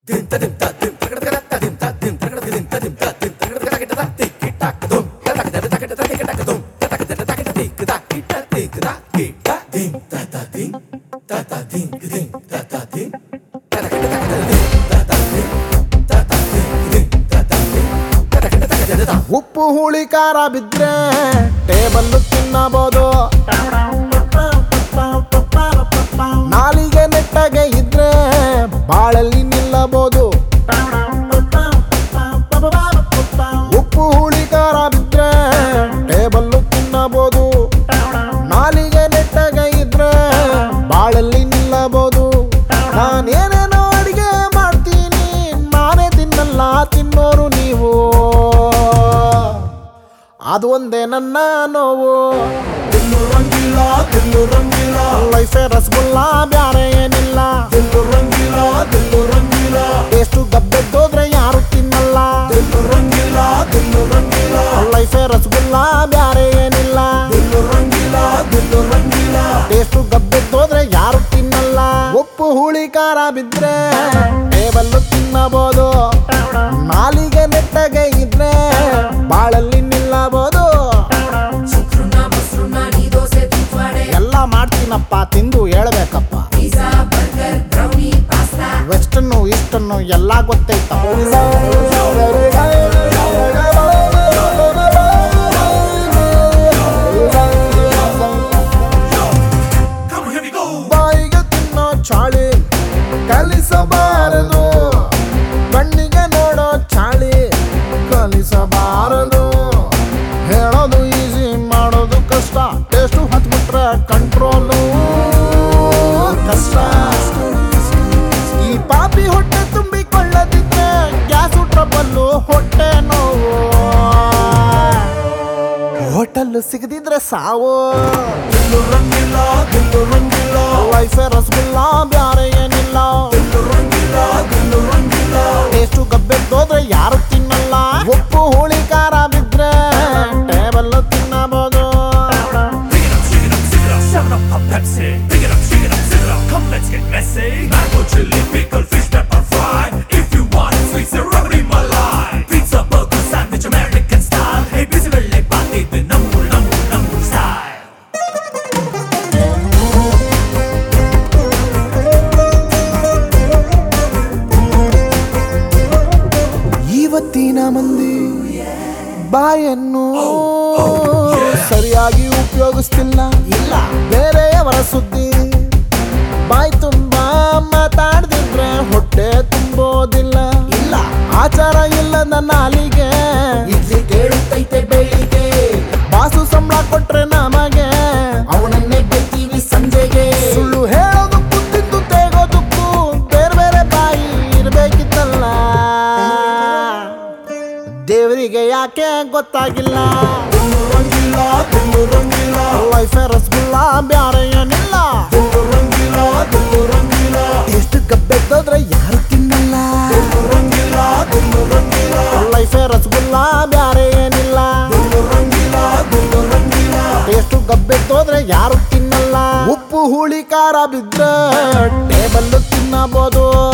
ಉಪ್ಪು ಹುಳಿ ಖಾರ ಬಿದ್ರೆ ಟೇಬಲ್ಲು ತಿನ್ನಬಹುದು ನಾಲಿಗೆ ನೆಟ್ಟಗೆ ಇದ್ರೆ ಬಾಳಲ್ಲಿ ನಿಲ್ಲಬಹುದು ಉಪ್ಪು ಹುಳಿ ಖಾರ ಬಿದ್ರೆ ಟೇಬಲ್ಲು ತಿನ್ನಬಹುದು ನಾಲಿಗೆ ನೆಟ್ಟಗೆ ಇದ್ರೆ ಬಾಳಲ್ಲಿ ನಿಲ್ಲಬಹುದು ನಾನೇನೇನೋ ಅಡಿಗೆ ಮಾಡ್ತೀನಿ ನಾನೇ ತಿನ್ನಲ್ಲ ತಿನ್ನೋರು ನೀವು ಅದು ಒಂದೇ ನನ್ನ ನೋವು ದಿಲ್ಲು ರಂಗಿಲ್ಲ ದಿಲ್ಲು ರಂಗಿಲ್ಲ ಲೈಫೇ ರಸಗುಲ್ಲ ಬ್ಯಾರೆ ಏನಿಲ್ಲ ದಿಲ್ಲು ರಂಗಿಲ್ಲ ದಿಲ್ಲು ರಂಗಿಲ್ಲ ಎಷ್ಟು ಗಬ್ಬೆದ್ದೋದ್ರೆ ಯಾರು ತಿನ್ನಲ್ಲ ದಿಲ್ಲು ರಂಗಿಲ್ಲ ದಿಲ್ಲು ರಂಗಿಲ್ಲ ಲೈಫೇ ರಸಗುಲ್ಲ ಬ್ಯಾರೆ ಏನಿಲ್ಲ ದಿಲ್ಲು ರಂಗಿಲ್ಲ ದಿಲ್ಲು ರಂಗಿಲ್ಲ ಎಷ್ಟು ಗಬ್ಬೆದ್ದೋದ್ರೆ ಯಾರು ತಿನ್ನಲ್ಲ ಉಪ್ಪು ಹುಳಿ ಖಾರ ಬಿದ್ರೆ ಟೇಬಲ್ಲು ತಿನ್ನಬಹುದು ನಾಲಿಗೆ ನೆಟ್ಟಗೆ ಇದ್ರೆ ಬಾಳಲ್ಲಿ ನಿಲ್ಲಬಹುದು ಶುಕ್ರನ ಮೊಸರನ್ನ ನೀ ದೋಸೆ ತುಪ್ಪಾಡೆ ಎಲ್ಲ ಮಾಡ್ತೀನಪ್ಪ ತಿಂದು ಹೇಳ್ಬೇಕಪ್ಪ ಪಿಜ್ಜಾ ಬರ್ಗರ್ ಬ್ರೌನಿ ಪಾಸ್ತಾ ವೆಸ್ಟನ್ನು ಈಸ್ಟನ್ನು ಎಲ್ಲ ಗೊತ್ತೈತ Come here we go ಬಾಯಿಗೆ ತಿನ್ನೋ ಚಾಳಿ ಕಲಿಸಬಾರದು ಕಣ್ಣಿಗೆ ನೋಡೋ ಚಾಳಿ ಕಲಿಸಬಾರದು ಹೇಳೋದು ಈಸಿ ಮಾಡೋದು ಕಷ್ಟ ಟೇಸ್ಟು ಹತ್ಬಿಟ್ರೆ ಕಂಟ್ರೋಲು ಕಷ್ಟ ಈ ಪಾಪಿ ಹೊಟ್ಟೆ ತುಂಬಿಕೊಳ್ಳದಿದ್ರೆ ಗ್ಯಾಸು ಟ್ರಬಲ್ಲು ಹೊಟ್ಟೆ ನೋವು ಹೋಟೆಲ್ ಸಿಗದಿದ್ರೆ ಸಾವು ದಿಲ್ಲು ರಂಗಿಲ್ಲ ದಿಲ್ಲು ರಂಗಿಲ್ಲ ಲೈಫೇ ರಸಗುಲ್ಲ ಬ್ಯಾರೆ ಏನಿಲ್ಲ ದಿಲ್ಲು ರಂಗಿಲ್ಲ ದಿಲ್ಲು ರಂಗಿಲ್ಲ ಟೇಸ್ಟು ಗಬ್ಬೆದ್ದೋದ್ರೆ ಯಾರು ತಿನ್ನಲ್ಲ ಉಪ್ಪು ಹುಳಿ ಖಾರ ಬಿದ್ರೆ ಟೇಬಲ್ ತಿನ್ನಬಹುದು Pick it up, shake it up, shake it up, seven up, up Pepsi. Pick it up, shake it up, shake it up. Come, let's get messy. Mango, chili, pickle, fish, pepper, fry. If you want it sweet, say rubber in my line. Pizza, burger, sandwich, American style. Hey, busy, well, like, party, the number, number, number style. ಇವತ್ತಿನ ಮಂದಿ ಬಾಯನ್ನು ಸರಿಯಾಗಿ ಉಪಯೋಗಿಸ್ತಿಲ್ಲ ಇಲ್ಲ ಬೇರೆಯವರ ಸುದ್ದಿ ಬಾಯಿ ತುಂಬಾ ಮಾತಾಡ್ದಿದ್ರೆ ಹೊಟ್ಟೆ ತುಂಬೋದಿಲ್ಲ ಇಲ್ಲ ಆಚಾರ ಇಲ್ಲದ ನಾಲಿಗೆ ಇಡ್ಲಿ ಕೇಳುತ್ತೈತೆ ಬೆಳಿಗ್ಗೆ ಬಾಸು ಸಂಬಳ ಕೊಟ್ರೆ ನಮಗೆ ಅವನನ್ನೇ ಬೈತೀವಿ ಸಂಜೆಗೆ ಸುಳ್ಳು ಹೇಳೋದಕ್ಕೂ ತಿಂದು ತೆಗೋದಕ್ಕೂ ಬೇರೆ ಬೇರೆ ಬಾಯಿ ಇರ್ಬೇಕಿತ್ತಲ್ಲ ದೇವರಿಗೆ ಯಾಕೆ ಗೊತ್ತಾಗಿಲ್ಲ ದಿಲ್ಲು ರಂಗಿಲ್ಲ ದಿಲ್ಲು ರಂಗಿಲ್ಲ ಲೈಫೇ ರಸಗುಲ್ಲ ಬ್ಯಾರೆ ಏನಿಲ್ಲ ದಿಲ್ಲು ರಂಗಿಲ್ಲ ದಿಲ್ಲು ರಂಗಿಲ್ಲ ಎಷ್ಟು ಗಬ್ಬೆದ್ದೋದ್ರೆ ಯಾರು ತಿನ್ನಲ್ಲ ದಿಲ್ಲು ರಂಗಿಲ್ಲ ದಿಲ್ಲು ರಂಗಿಲ್ಲ ಲೈಫೇ ರಸಗುಲ್ಲ ಬ್ಯಾರೆ ಏನಿಲ್ಲ ದಿಲ್ಲು ರಂಗಿಲ್ಲ ದಿಲ್ಲು ರಂಗಿಲ್ಲ ಎಷ್ಟು ಗಬ್ಬೆದ್ದೋದ್ರೆ ಯಾರು ತಿನ್ನಲ್ಲ ಉಪ್ಪು ಹುಳಿ ಖಾರ ಬಿದ್ರೆ ಟೇಬಲ್ ತಿನ್ನಬಹುದು